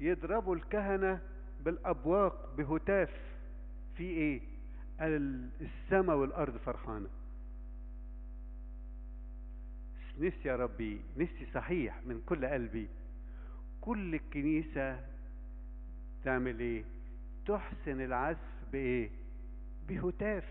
يضربوا الكهنة بالأبواق بهتاف في ايه قال السماء والأرض فرحانة نفسي يا ربي نفسي صحيح من كل قلبي كل الكنيسة تعمل ايه تحسن العزف بايه بهتاف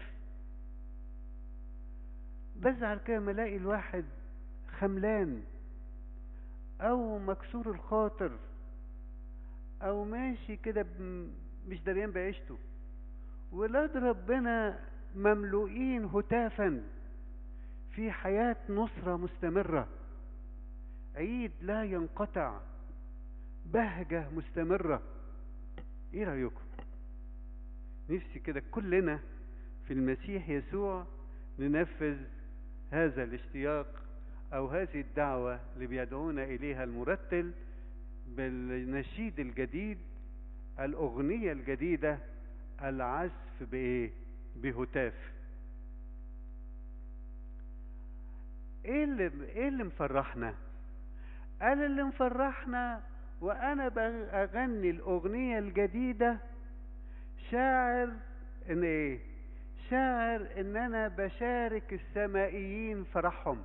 بزعل كده ما الاقي الواحد خملان او مكسور الخاطر او ماشي كده ب- مش دريان بعيشته ولاد ربنا مملوئين هتافا في حياة نصرة مستمرة عيد لا ينقطع بهجة مستمرة ايه رأيكم نفسي كده كلنا في المسيح يسوع ننفذ هذا الاشتياق او هذه الدعوة اللي بيدعونا اليها المرتل بالنشيد الجديد الاغنية الجديدة العزف بايه بهتاف ايه اللي ايه اللي مفرحنا قال اللي مفرحنا وانا بغني الاغنية الجديدة شاعر ان ايه شاعر ان انا بشارك السمائيين فرحهم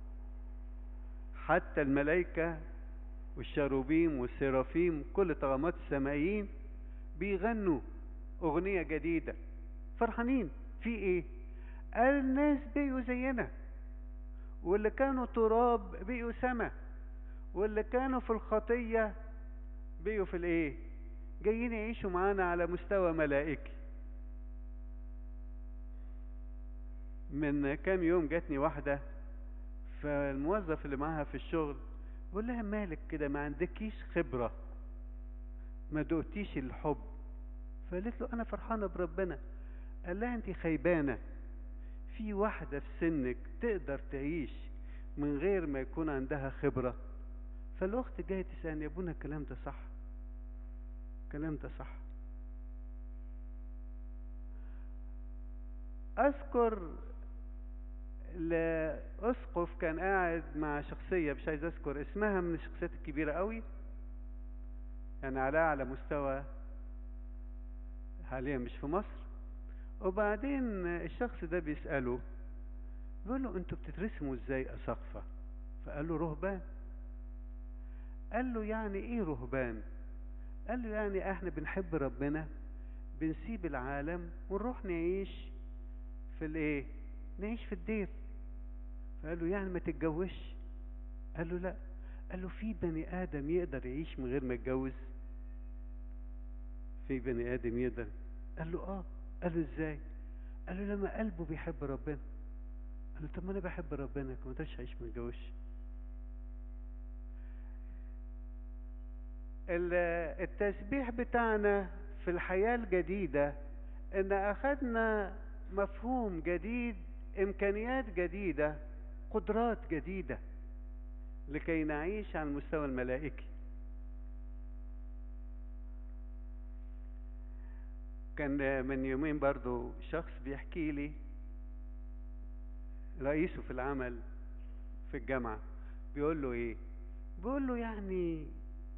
حتى الملائكة والشاروبيم والسرافيم كل طغمات السمائيين بيغنوا اغنية جديدة فرحانين في ايه قال الناس بقوا زينا واللي كانوا تراب بقوا سما واللي كانوا في الخطية بقوا في الايه جايين يعيشوا معانا على مستوى ملائكي من كام يوم جاتني واحدة فالموظف اللي معاها في الشغل بقول لها مالك كده ما عندكيش خبرة ما دقتيش الحب فقالت له انا فرحانة بربنا قال لها انت خيبانة في واحدة في سنك تقدر تعيش من غير ما يكون عندها خبرة فالأخت جاية تسألني يا ابونا الكلام ده صح الكلام ده صح أذكر لأسقف كان قاعد مع شخصية مش عايز أذكر اسمها من الشخصيات الكبيرة قوي يعني على أعلى مستوى حاليا مش في مصر وبعدين الشخص ده بيسأله بيقول له انتوا بتترسموا ازاي أساقفة فقال له رهبان قال له يعني ايه رهبان قال له يعني احنا بنحب ربنا بنسيب العالم ونروح نعيش في الايه نعيش في الدير فقال له يعني ما تتجوزش قال له لا قال له في بني ادم يقدر يعيش من غير ما يتجوز في بني ادم يقدر قال له اه قال له ازاي قال له لما قلبه بيحب ربنا قال له طب ما انا بحب ربنا ما اقدرش اعيش ما اتجوزش ال- التسبيح بتاعنا في الحياة الجديدة ان اخذنا مفهوم جديد امكانيات جديدة قدرات جديدة لكي نعيش على المستوى الملائكي كان من يومين برضو شخص بيحكي لي رئيسه في العمل في الجامعة بيقول له ايه بيقول له يعني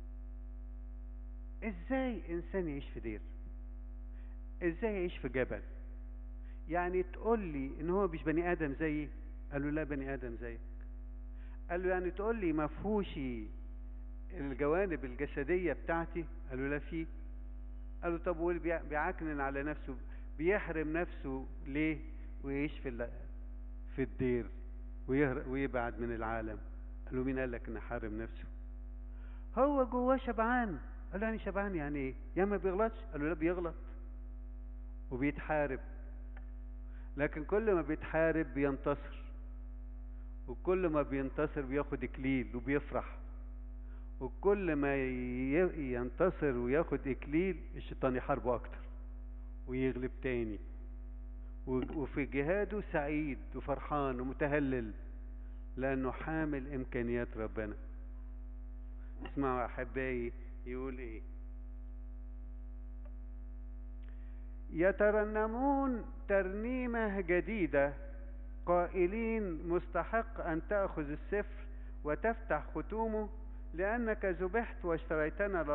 ازاي انسان يعيش في دير ازاي يعيش في جبل يعني تقول لي ان هو مش بني ادم زيي قال له لا بني ادم زيك قال له يعني تقول لي ما فيهوش الجوانب الجسديه بتاعتي قال له لا فيه قال له طب واللي بيع- بيعكنن على نفسه بيحرم نفسه ليه ويعيش في ال- في الدير ويهرب ويبعد من العالم قال له مين قال لك ان حارم نفسه هو جواه شبعان قال له يعني شبعان يعني ايه يعني ما بيغلطش قال له لا بيغلط وبيتحارب لكن كل ما بيتحارب بينتصر وكل ما بينتصر بياخد اكليل وبيفرح وكل ما ي- ينتصر وياخد اكليل الشيطان يحاربه اكتر ويغلب تاني و- وفي جهاده سعيد وفرحان ومتهلل لانه حامل امكانيات ربنا اسمعوا احبائي يقول ايه يترنمون ترنيمه جديده قائلين مستحق ان تاخذ السفر وتفتح ختومه لانك ذبحت واشتريتنا